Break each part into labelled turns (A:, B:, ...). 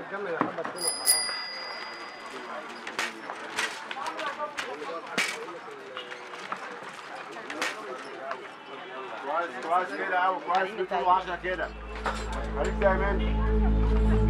A: الجنة يا حبة كده خلاص
B: كويس كويس كده قوي كويس بتقولوا 10 كده خليك زي ما انت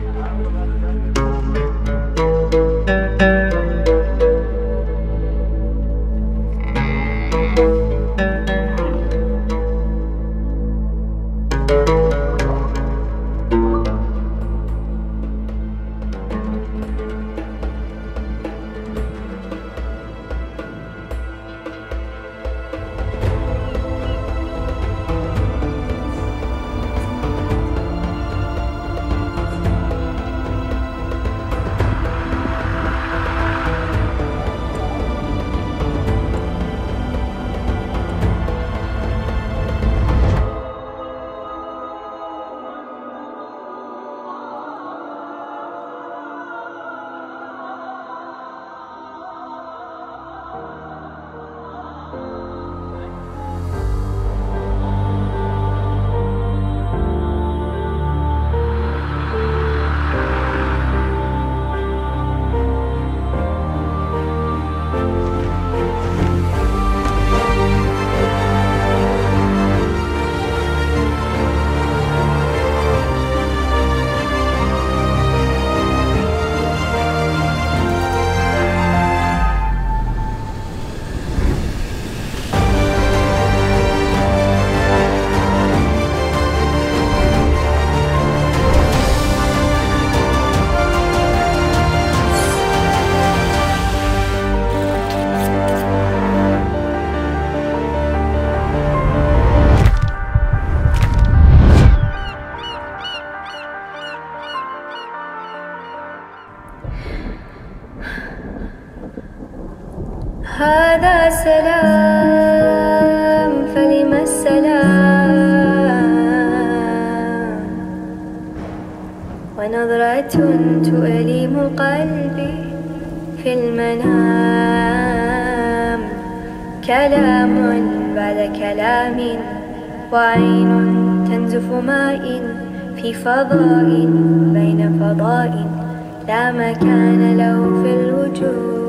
C: هذا سلام فلم السلام ونظرة تؤلم قلبي في المنام كلام بعد كلام وعين تنزف ماء في فضاء بين فضاء لا مكان له في الوجود